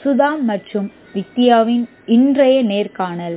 சுதா மற்றும் வித்யாவின் இன்றைய நேர்காணல்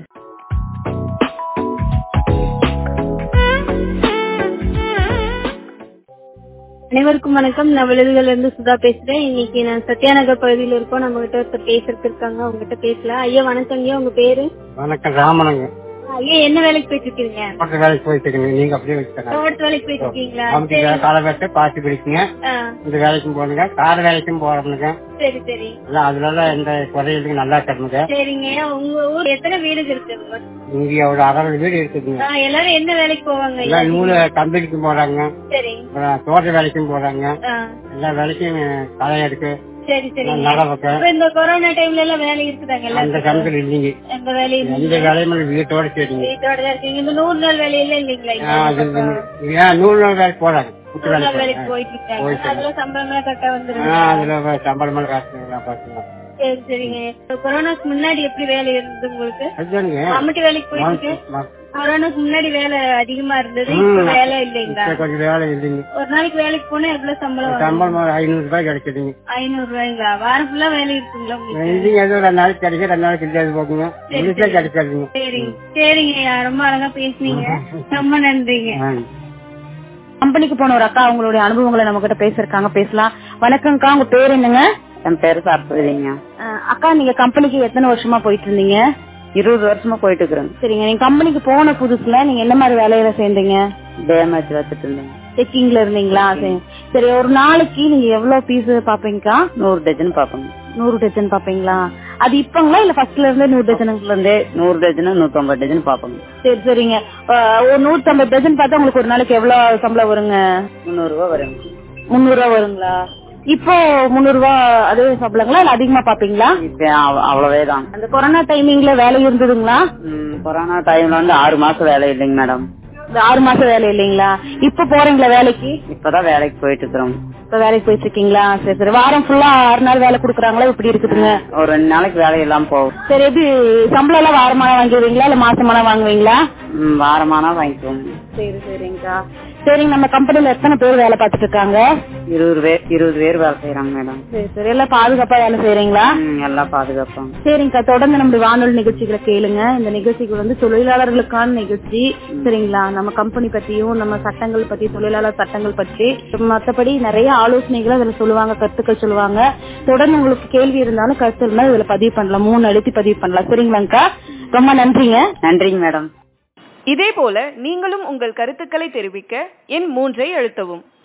அனைவருக்கும் வணக்கம் நான் விழுதுகள்ல இருந்து சுதா பேசுறேன் இன்னைக்கு நான் சத்யாநகர் பகுதியில இருக்கோம் நம்ம கிட்ட ஒருத்தர் பேசுறதுக்கு இருக்காங்க அவங்க கிட்ட பேசலாம் ஐயா வணக்கம் ஐயா உங்க பேரு வணக்கம் ராமனுங்க ஐயா என்ன வேலைக்கு போயிட்டு இருக்கீங்க தோட்ட வேலைக்கு போயிட்டு இருக்கீங்க நீங்க அப்படியே வச்சுக்கணும் தோட்ட வேலைக்கு போயிட்டு இருக்கீங்களா அமைச்சு காலை வெட்ட பாசி பிடிக்குங்க ஆ, இந்த வேலைக்கும் போகணுங்க கார் வேலைக்கும் போறோம்னுங்க சரி சரி எல்லாம் அதுல எந்த குறையிலுக்கு நல்லா இருக்கணுங்க சரிங்க ஐயா, உங்க ஊர் எத்தனை வீடுகள் இருக்கு இங்க ஒரு அறுபது வீடு இருக்குதுங்க ஆ, எல்லாரும் என்ன வேலைக்கு போவாங்க ஐயா? எல்லாம் நூலு கம்பெனிக்கு போறாங்க சரி அப்புறம் தோட்ட வேலைக்கும் போறாங்க ஆ, எல்லா வேலைக்கும் களை எடுக்கு சரி சரி நகை வைக்க இப்ப இந்த கொரோனா டைம்ல எல்லாம் வேலை இருக்குதாங்க அந்த எல்லாரும் கணக்கில் இல்லைங்க எந்த வேலையும் எந்த வேலையும் இல்லை, வீட்டோட சரிங்க வீட்டோட தான் இருக்கீங்க இந்த நூறு நாள் வேலையில இல்லைங்களா ஆ, ஐயா? அது இல்லைங்க. ஏன் நூறு நாள் வேலைக்கு போறாங்க குட்டி நூறு நாள் வேலைக்கு வேலைக்கு போறாங்க. போயிட்டு இருக்காங்க போயிட்டு அதுல சம்பளம் கரெக்டா வந்துருங்க ஆ, அதுல சம்பளம் காசு எல்லாம் பாத்துக்கலாம் சரி சரிங்க இப்ப கொரோனாக்கு முன்னாடி எப்படி வேலை இருந்தது உங்களுக்கு அதுதானுங்க கமிட்டி வேலைக்கு போயிட்டு ம- கொரோனாக்கு முன்னாடி வேலை அதிகமா இருந்தது ம். இப்ப வேலை இல்லைங்களா இப்ப கொஞ்சம் வேலை இல்லைங்க ஒரு நாளைக்கு வேலைக்கு போனா எவ்வளவு சம்பளம் வரும் சம்பளம் ஒரு ஐநூறு ரூபாய் கிடைக்குதுங்க ஐநூறு ரூபாய்ங்களா வாரம் ஃபுல்லா வேலை இருக்குங்களா உங்களுக்கு இல்லைங்க ஏதோ ரெண்டு நாளைக்கு கிடைக்கும் ரெண்டு நாளைக்கு கிடைக்காது போகுங்க முழுசா கிடைக்காதுங்க சரிங்க சரிங்க ஐயா, ரொம்ப அழகா பேசுனீங்க ரொம்ப நன்றிங்க ஆ. கம்பெனிக்கு போன ஒரு அக்கா அவங்களுடைய அனுபவங்களை நம்ம கிட்ட பேசிருக்காங்க பேசலாம் வணக்கம்க்கா உங்க பேர் என்னங்க என் பேரு சரஸ்வதிங்க அஹ் அக்கா நீங்க கம்பெனிக்கு எத்தனை வருஷமா போயிட்டு இருந்தீங்க இருபது வருஷமா போயிட்டு இருக்கிறேங்க சரிங்க நீங்க கம்பெனிக்கு போன புதுசுல நீங்க என்ன மாதிரி வேலையில சேர்ந்தீங்க டேமேஜ் வச்சுட்டு இருந்தேங்க செக்கிங்ல இருந்தீங்களா சரி. சரி ஒரு நாளைக்கு நீங்க எவ்வளவு பீஸ் பாப்பீங்கக்கா நூறு டஜன் பாப்போங்க நூறு டஜன் பாப்பீங்களா அது இப்பங்களா இல்ல ஃபர்ஸ்ட்ல இருந்தே நூறு டஜனுக்குள்ள இருந்தே நூறு டஜன் நூத்தம்பது டஜன் பாப்போங்க சரி சரிங்க அஹ் ஒரு நூத்தம்பது டஜன் பார்த்தா உங்களுக்கு ஒரு நாளைக்கு எவ்வளவு சம்பளம் வருங்க முந்நூறு ரூபா வருங்க முந்நூறு ரூபா வருங்களா இப்போ முந்நூறு ரூபா அதே சம்பளங்களா இல்ல அதிகமா பாப்பீங்களா இப்ப அவ- அவ்வளவே தான் அந்த கொரோனா டைமிங்ல வேலை இருந்ததுங்களா ம், கொரோனா டைம்ல வந்து ஆறு மாசம் வேலை இல்லைங்க மேடம் இந்த ஆறு மாசம் வேலை இல்லைங்களா இப்ப போறீங்களா வேலைக்கு இப்பதான் வேலைக்கு போயிட்டு இருக்கிறோம் இப்ப வேலைக்கு போயிட்டு இருக்கீங்களா சரி சரி வாரம் ஃபுல்லா ஆறு நாள் வேலை குடுக்குறாங்களா இப்படி இருக்குதுங்க ஒரு ரெண்டு நாளைக்கு வேலை இல்லாம போகும் சரி எப்படி சம்பளம் எல்லாம் வாரமான வாங்குவீங்களா இல்ல மாசமான வாங்குவீங்களா ம், வாரமானா வாங்கிக்குவோம் சரி சரிங்கக்கா சரிங்க நம்ம கம்பெனில எத்தனை பேர் வேலை பார்த்துட்டு இருக்காங்க இருபது பேர் இருபது பேர் வேலை செய்யறாங்க மேடம் சரி சரி எல்லாம் பாதுகாப்பா வேலை செய்யறீங்களா ம், எல்லாம் பாதுகாப்பாங்க சரிங்கக்கா தொடர்ந்து நம்முடைய வானொலி நிகழ்ச்சிகளை கேளுங்க இந்த நிகழ்ச்சிக்கு வந்து தொழிலாளர்களுக்கான நிகழ்ச்சி சரிங்களா நம்ம கம்பெனி பத்தியும் நம்ம சட்டங்கள் பத்தி தொழிலாளர் சட்டங்கள் பற்றி மத்தபடி நிறைய ஆலோசனைகளை அதுல சொல்லுவாங்க கருத்துக்கள் சொல்லுவாங்க தொடர்ந்து உங்களுக்கு கேள்வி இருந்தாலும் கருத்து இருந்தாலும் இதுல பதிவு பண்ணலாம் மூணு அழுத்தி பதிவு பண்ணலாம் சரிங்களாங்கக்கா ரொம்ப நன்றிங்க நன்றிங்க மேடம் இதேபோல நீங்களும் உங்கள் கருத்துக்களை தெரிவிக்க எண் மூன்றை அழுத்தவும்